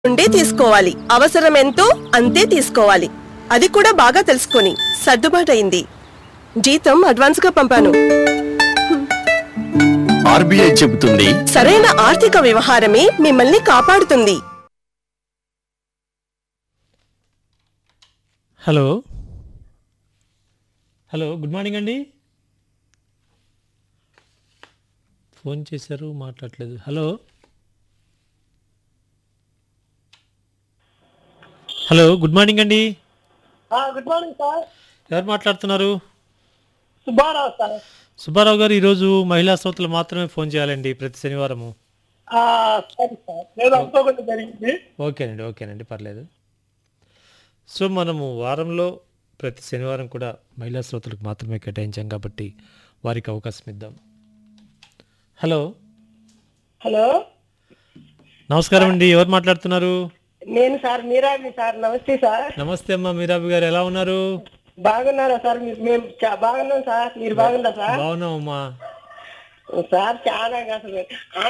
ఉండే తీసుకోవాలి అవసరం ఎంతో అంతే తీసుకోవాలి అది కూడా బాగా తెలుసుకొని సర్దుబాటు అయింది జీతం అడ్వాన్స్ గా పంపాను ఆర్బీఐ చెబుతుంది సరైన ఆర్థిక వ్యవహారమే మిమ్మల్ని కాపాడుతుంది హలో హలో గుడ్ మార్నింగ్ అండి ఫోన్ చేశారు మాట్లాడలేదు హలో హలో గుడ్ మార్నింగ్ అండి గుడ్ మార్నింగ్ సార్ ఎవరు మాట్లాడుతున్నారు సుబ్బారావు సార్ సుబ్బారావు గారు ఈరోజు మహిళా శ్రోతలు మాత్రమే ఫోన్ చేయాలండి ప్రతి శనివారము ఆ, సరే సార్ నేను అనుకోకుండా జరిగింది ఓకేనండి ఓకేనండి పర్లేదు సో మనము వారంలో ప్రతి శనివారం కూడా మహిళా శ్రోతలకు మాత్రమే కేటాయించాం కాబట్టి వారికి అవకాశం ఇద్దాం హలో హలో నమస్కారం అండి ఎవరు మాట్లాడుతున్నారు నేను సార్ మీరాబి సార్ నమస్తే సార్ నమస్తే అమ్మా మీరాబి గారు ఎలా ఉన్నారు బాగున్నారా సార్ మీరు మేము చా- బాగున్నాం సార్ మీరు బాగున్నా సార్ బాగున్నామమ్మా సార్ చాలా అసలు